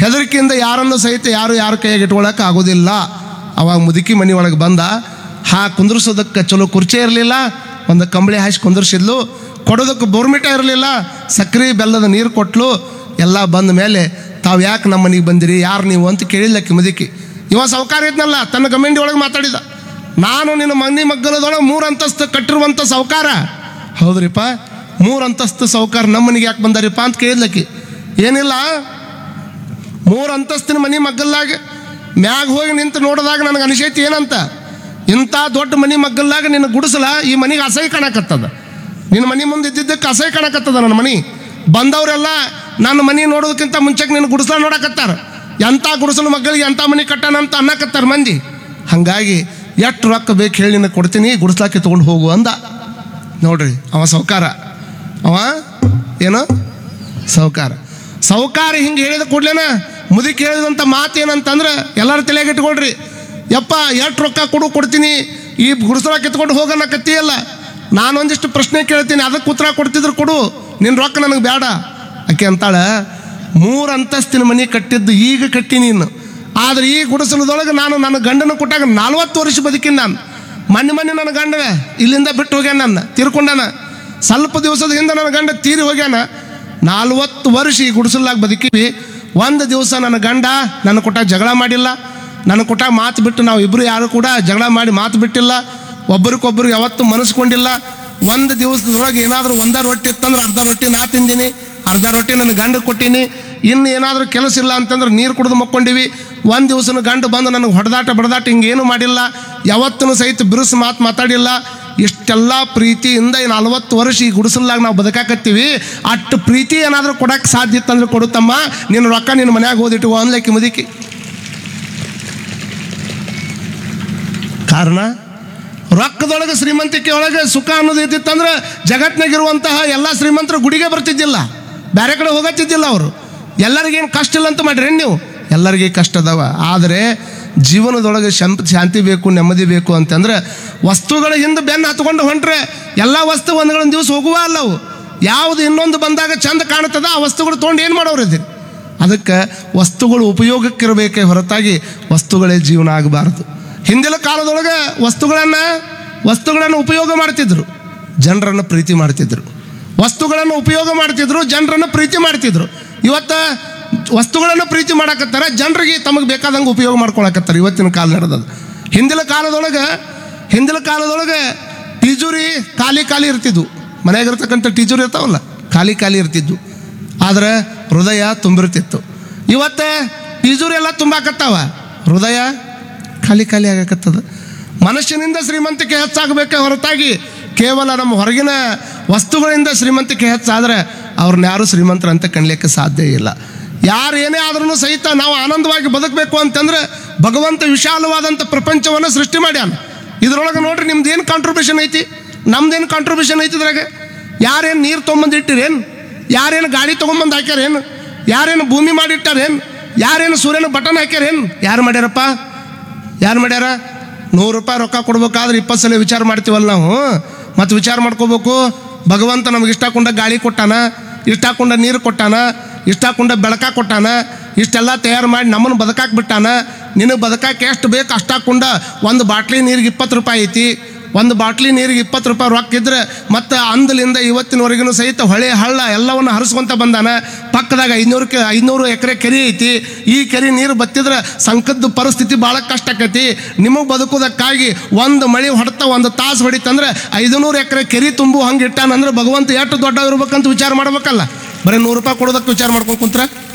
ಹೆದರಿಕೆಯಿಂದ ಯಾರನ್ನು ಸಹಿತ ಯಾರು ಯಾರ ಕೈಯಾಗ ಇಟ್ಕೊಳಕ್ಕೆ ಆಗೋದಿಲ್ಲ ಅವಾಗ ಮುದುಕಿ ಮನೆ ಒಳಗೆ ಬಂದ ಹಾ ಕುಂದ್ರಿಸೋದಕ್ಕೆ ಚಲೋ ಕುರ್ಚಿ ಇರಲಿಲ್ಲ ಒಂದು ಕಂಬಳಿ ಹಾಸಿ ಕುಂದ್ರಿಸಿದ್ಲು ಕೊಡೋದಕ್ಕೆ ಬೋರ್ಮಿಟ ಇರಲಿಲ್ಲ ಸಕ್ಕರೆ ಬೆಲ್ಲದ ನೀರು ಕೊಟ್ಲು ಎಲ್ಲ ಬಂದ ಮೇಲೆ ತಾವು ಯಾಕೆ ನಮ್ಮ ಮನೆಗೆ ಬಂದಿರಿ ಯಾರು ನೀವು ಅಂತ ಕೇಳಿಲ್ಲಕ್ಕೆ ಮುದುಕಿ ಇವ ಸಾವುಕಾರ ಇದ್ನಲ್ಲ ತನ್ನ ಗಮೆಂಡಿ ಒಳಗೆ ಮಾತಾಡಿದ ನಾನು ನಿನ್ನ ಮನೆ ಮಗ್ಗಲದೊಳಗೆ ಮೂರು ಅಂತಸ್ತು ಕಟ್ಟಿರುವಂಥ ಸಾವುಕಾರ ಹೌದ್ರಿಪ್ಪ ಮೂರು ಅಂತಸ್ತು ಸಾವುಕಾರ ನಮ್ಮ ಮನೆಗೆ ಯಾಕೆ ಬಂದಾರಿಪ್ಪ ಅಂತ ಕೇಳಿದ್ಲಕ್ಕಿ ಏನಿಲ್ಲ ಮೂರು ಅಂತಸ್ತಿನ ಮನೆ ಮಗ್ಗಲ್ಲಾಗ ಮ್ಯಾಗ ಹೋಗಿ ನಿಂತು ನೋಡಿದಾಗ ನನಗೆ ಅನಿಸೈತಿ ಏನಂತ ಇಂಥ ದೊಡ್ಡ ಮನೆ ಮಗ್ಗಲ್ಲಾಗ ನಿನ್ನ ಗುಡಿಸಲ ಈ ಮನೆಗೆ ಅಸಹ್ಯ ಕಾಣಕತ್ತದ ನಿನ್ನ ಮನೆ ಮುಂದೆ ಇದ್ದಿದ್ದಕ್ಕೆ ಅಸಹ್ಯ ಕಾಣಕತ್ತದ ನನ್ನ ಮನೆ ಬಂದವರೆಲ್ಲ ನನ್ನ ಮನೆ ನೋಡೋದಕ್ಕಿಂತ ಮುಂಚೆಗೆ ನಿನ್ನ ಗುಡಿಸಲ ನೋಡಕತ್ತಾರ ಎಂಥ ಗುಡಿಸಲು ಮಗ್ಗಳಿಗೆ ಎಂಥ ಮನೆ ಕಟ್ಟಾನ ಅಂತ ಅನ್ನಕತ್ತಾರ ಮಂದಿ ಹಾಗಾಗಿ ಎಷ್ಟು ರೊಕ್ಕ ಬೇಕು ಹೇಳಿ ನಿನಗೆ ಕೊಡ್ತೀನಿ ಗುಡಿಸ್ಲಾಕೆ ತೊಗೊಂಡು ಹೋಗು ಅಂದ ನೋಡ್ರಿ ಅವ ಸೌಕಾರ ಅವ ಏನು ಸೌಕಾರ ಸೌಕಾರ ಹಿಂಗೆ ಹೇಳಿದ ಕೂಡ್ಲೇನ ಮುದುಕಿ ಹೇಳಿದಂಥ ಮಾತು ಏನಂತಂದ್ರೆ ಎಲ್ಲರೂ ತಲೆಯಾಗ ಇಟ್ಕೊಳ್ರಿ ಯಪ್ಪ ಎಷ್ಟು ರೊಕ್ಕ ಕೊಡು ಕೊಡ್ತೀನಿ ಈ ಗುಡಿಸಲ ಕಿತ್ಕೊಂಡು ಹೋಗೋಣ ಕತ್ತಿಯಲ್ಲ ನಾನೊಂದಿಷ್ಟು ಪ್ರಶ್ನೆ ಕೇಳ್ತೀನಿ ಅದಕ್ಕೆ ಉತ್ತರ ಕೊಡ್ತಿದ್ರು ಕೊಡು ನಿನ್ನ ರೊಕ್ಕ ನನಗೆ ಬೇಡ ಆಕೆ ಅಂತಾಳೆ ಮೂರು ಅಂತಸ್ತಿನ ಮನೆ ಕಟ್ಟಿದ್ದು ಈಗ ಕಟ್ಟಿ ನೀನು ಆದ್ರೆ ಈ ಗುಡಿಸಲದೊಳಗೆ ನಾನು ನನ್ನ ಗಂಡನ ಕೊಟ್ಟಾಗ ನಲ್ವತ್ತು ವರ್ಷ ಬದುಕಿನ ನಾನು ಮೊನ್ನೆ ಮೊನ್ನೆ ನನ್ನ ಗಂಡ ಇಲ್ಲಿಂದ ಬಿಟ್ಟು ಹೋಗ್ಯಾನ ನನ್ನ ತೀರ್ಕೊಂಡಾನ ಸ್ವಲ್ಪ ದಿವಸದ ಹಿಂದೆ ನನ್ನ ಗಂಡ ತೀರಿ ಹೋಗ್ಯಾನ ನಾಲ್ವತ್ತು ವರ್ಷ ಈ ಗುಡಿಸಲಾಗ ಬದುಕಿವಿ ಒಂದು ದಿವಸ ನನ್ನ ಗಂಡ ನನ್ನ ಕೊಟ್ಟ ಜಗಳ ಮಾಡಿಲ್ಲ ನನ್ನ ಕೊಟ್ಟ ಮಾತು ಬಿಟ್ಟು ನಾವು ಇಬ್ಬರು ಯಾರು ಕೂಡ ಜಗಳ ಮಾಡಿ ಮಾತು ಬಿಟ್ಟಿಲ್ಲ ಒಬ್ಬರಿಗೊಬ್ಬರು ಯಾವತ್ತೂ ಮನಸ್ಕೊಂಡಿಲ್ಲ ಒಂದು ದಿವಸದೊಳಗೆ ಏನಾದರೂ ಒಂದ ರೊಟ್ಟಿ ಇತ್ತಂದ್ರೆ ಅರ್ಧ ರೊಟ್ಟಿ ನಾ ತಿಂದೀನಿ ಅರ್ಧ ರೊಟ್ಟಿ ನನ್ನ ಗಂಡ ಕೊಟ್ಟೀನಿ ಇನ್ನು ಏನಾದರೂ ಕೆಲಸ ಇಲ್ಲ ಅಂತಂದ್ರೆ ನೀರು ಕುಡಿದು ಮಕ್ಕೊಂಡಿವಿ ಒಂದು ದಿವಸನ ಗಂಡು ಬಂದು ನನಗೆ ಹೊಡೆದಾಟ ಬಡದಾಟ ಹಿಂಗೇನು ಮಾಡಿಲ್ಲ ಯಾವತ್ತೂ ಸಹಿತ ಬಿರುಸು ಮಾತು ಮಾತಾಡಿಲ್ಲ ಇಷ್ಟೆಲ್ಲ ಪ್ರೀತಿಯಿಂದ ಈ ನಲ್ವತ್ತು ವರ್ಷ ಈ ಗುಡಿಸಲ್ದಾಗ ನಾವು ಬದುಕಾಕತ್ತೀವಿ ಅಷ್ಟು ಪ್ರೀತಿ ಏನಾದರೂ ಕೊಡಕ್ಕೆ ಸಾಧ್ಯ ಇತ್ತಂದ್ರೆ ಕೊಡುತ್ತಮ್ಮ ನಿನ್ನ ರೊಕ್ಕ ನಿನ್ನ ಮನ್ಯಾಗ ಓದಿಟ್ಟು ಅನ್ಲಕ್ಕಿ ಮುದುಕಿ ಕಾರಣ ರೊಕ್ಕದೊಳಗೆ ಶ್ರೀಮಂತಿಕೆ ಒಳಗೆ ಸುಖ ಅನ್ನೋದು ಇದ್ದಿತ್ತಂದ್ರೆ ಜಗತ್ನಾಗಿರುವಂತಹ ಎಲ್ಲ ಶ್ರೀಮಂತರು ಗುಡಿಗೆ ಬರ್ತಿದ್ದಿಲ್ಲ ಬೇರೆ ಕಡೆ ಹೋಗತ್ತಿದ್ದಿಲ್ಲ ಅವರು ಎಲ್ಲರಿಗೇನು ಕಷ್ಟ ಇಲ್ಲ ಅಂತ ಮಾಡ್ರಿ ನೀವು ಎಲ್ಲರಿಗೆ ಕಷ್ಟ ಅದಾವ ಆದರೆ ಜೀವನದೊಳಗೆ ಶಂ- ಶಾಂತಿ ಬೇಕು ನೆಮ್ಮದಿ ಬೇಕು ಅಂತಂದ್ರೆ ವಸ್ತುಗಳ ಹಿಂದೆ ಬೆನ್ನು ಹತ್ಕೊಂಡು ಹೊಂಟ್ರೆ ಎಲ್ಲ ವಸ್ತು ಒಂದುಗಳೊಂದು ದಿವಸ ಹೋಗುವ ಅಲ್ಲವು ಯಾವುದು ಇನ್ನೊಂದು ಬಂದಾಗ ಚಂದ ಕಾಣುತ್ತದ ಆ ವಸ್ತುಗಳು ತೊಗೊಂಡು ಏನು ಮಾಡೋರು ಇದೀರಿ ಅದಕ್ಕೆ ವಸ್ತುಗಳು ಉಪಯೋಗಕ್ಕಿರಬೇಕೇ ಹೊರತಾಗಿ ವಸ್ತುಗಳೇ ಜೀವನ ಆಗಬಾರದು ಹಿಂದಿನ ಕಾಲದೊಳಗೆ ವಸ್ತುಗಳನ್ನು ವಸ್ತುಗಳನ್ನು ಉಪಯೋಗ ಮಾಡ್ತಿದ್ರು ಜನರನ್ನು ಪ್ರೀತಿ ಮಾಡ್ತಿದ್ರು ವಸ್ತುಗಳನ್ನು ಉಪಯೋಗ ಮಾಡ್ತಿದ್ರು ಜನರನ್ನು ಪ್ರೀತಿ ಮಾಡ್ತಿದ್ರು ಇವತ್ತು ವಸ್ತುಗಳನ್ನು ಪ್ರೀತಿ ಮಾಡಕತ್ತಾರ ಜನರಿಗೆ ತಮಗೆ ಬೇಕಾದಂಗೆ ಉಪಯೋಗ ಮಾಡ್ಕೊಳಕತ್ತಾರೆ ಇವತ್ತಿನ ಕಾಲ ನಡೆದದು ಹಿಂದಿನ ಕಾಲದೊಳಗೆ ಹಿಂದಿನ ಕಾಲದೊಳಗೆ ತಿಜೋರಿ ಖಾಲಿ ಖಾಲಿ ಇರ್ತಿದ್ವು ಮನೆಯಾಗಿರ್ತಕ್ಕಂಥ ಟೀಚರ್ ಇರ್ತಾವಲ್ಲ ಖಾಲಿ ಖಾಲಿ ಇರ್ತಿದ್ವು ಆದ್ರೆ ಹೃದಯ ತುಂಬಿರ್ತಿತ್ತು ಇವತ್ತು ಟೀಚರ್ ಎಲ್ಲ ತುಂಬಾಕತ್ತಾವ ಹೃದಯ ಖಾಲಿ ಖಾಲಿ ಆಗಕತ್ತದ ಮನುಷ್ಯನಿಂದ ಶ್ರೀಮಂತಿಕೆ ಹೆಚ್ಚಾಗಬೇಕೆ ಹೊರತಾಗಿ ಕೇವಲ ನಮ್ಮ ಹೊರಗಿನ ವಸ್ತುಗಳಿಂದ ಶ್ರೀಮಂತಿಕೆ ಹೆಚ್ಚಾದ್ರೆ ಅವ್ರನ್ನ ಯಾರು ಶ್ರೀಮಂತರ ಅಂತ ಕಣ್ಲಿಕ್ಕೆ ಸಾಧ್ಯ ಇಲ್ಲ ಯಾರು ಏನೇ ಆದ್ರೂ ಸಹಿತ ನಾವು ಆನಂದವಾಗಿ ಬದುಕಬೇಕು ಅಂತಂದ್ರೆ ಭಗವಂತ ವಿಶಾಲವಾದಂಥ ಪ್ರಪಂಚವನ್ನು ಸೃಷ್ಟಿ ಮಾಡ್ಯಾನ ಇದ್ರೊಳಗೆ ನೋಡ್ರಿ ನಿಮ್ದು ಏನು ಕಾಂಟ್ರಿಬ್ಯೂಷನ್ ಐತಿ ನಮ್ದೇನು ಕಾಂಟ್ರಿಬ್ಯೂಷನ್ ಐತಿ ಇದ್ರಾಗ ಯಾರೇನು ನೀರು ತೊಗೊಂಬಂದು ಇಟ್ಟಿರೇನು ಯಾರೇನು ಗಾಡಿ ತೊಗೊಂಬಂದು ಹಾಕ್ಯಾರೇನು ಯಾರೇನು ಭೂಮಿ ಮಾಡಿಟ್ಟಾರೇನು ಯಾರೇನು ಸೂರ್ಯನ ಬಟನ್ ಹಾಕ್ಯಾರೇನು ಯಾರು ಮಾಡ್ಯಾರಪ್ಪ ಯಾರು ಮಾಡ್ಯಾರ ನೂರು ರೂಪಾಯಿ ರೊಕ್ಕ ಕೊಡ್ಬೇಕಾದ್ರೆ ಇಪ್ಪತ್ತು ಸಲ ವಿಚಾರ ಮಾಡ್ತೀವಲ್ಲ ನಾವು ಮತ್ತು ವಿಚಾರ ಮಾಡ್ಕೋಬೇಕು ಭಗವಂತ ನಮ್ಗೆ ಇಷ್ಟ ಕೊಂಡ ಗಾಳಿ ಕೊಟ್ಟಾನ ಇಷ್ಟ ಕೊಂಡ ನೀರು ಕೊಟ್ಟಾನ ಇಷ್ಟ ಕೊಂಡ ಬೆಳಕ ಕೊಟ್ಟಾನ ಇಷ್ಟೆಲ್ಲ ತಯಾರು ಮಾಡಿ ನಮ್ಮನ್ನು ಬದುಕಾಕ್ ಬಿಟ್ಟಾನ ನಿನಗೆ ಬದುಕಾಕೆ ಎಷ್ಟು ಬೇಕು ಅಷ್ಟು ಹಾಕೊಂಡ ಒಂದು ಬಾಟ್ಲಿ ನೀರಿಗೆ ಇಪ್ಪತ್ತು ರೂಪಾಯಿ ಐತಿ ಒಂದು ಬಾಟ್ಲಿ ನೀರಿಗೆ ಇಪ್ಪತ್ತು ರೂಪಾಯಿ ರೊಕ್ಕ ಇದ್ರೆ ಮತ್ತು ಅಂದಲಿಂದ ಇವತ್ತಿನವರೆಗೂ ಸಹಿತ ಹೊಳೆ ಹಳ್ಳ ಎಲ್ಲವನ್ನು ಹರಿಸ್ಕೊಂತ ಬಂದಾನ ಪಕ್ಕದಾಗ ಐನೂರು ಕೆ ಐನೂರು ಎಕರೆ ಕೆರೆ ಐತಿ ಈ ಕೆರೆ ನೀರು ಬತ್ತಿದ್ರೆ ಸಂಕದ್ದು ಪರಿಸ್ಥಿತಿ ಭಾಳ ಕಷ್ಟ ಆಕೈತಿ ನಿಮಗೆ ಬದುಕೋದಕ್ಕಾಗಿ ಒಂದು ಮಳೆ ಹೊಡೆತ ಒಂದು ತಾಸು ಹೊಡಿತಂದ್ರೆ ಐದುನೂರು ಎಕರೆ ಕೆರೆ ತುಂಬು ಹಂಗೆ ಇಟ್ಟಾನಂದ್ರೆ ಭಗವಂತ ಎಷ್ಟು ದೊಡ್ಡ ಇರ್ಬೇಕಂತ ವಿಚಾರ ಮಾಡ್ಬೇಕಲ್ಲ ಬರೀ ನೂರು ರೂಪಾಯಿ ಕೊಡೋದಕ್ಕೆ ವಿಚಾರ ಮಾಡ್ಕೊಂಡು ಕುಂತ್ರ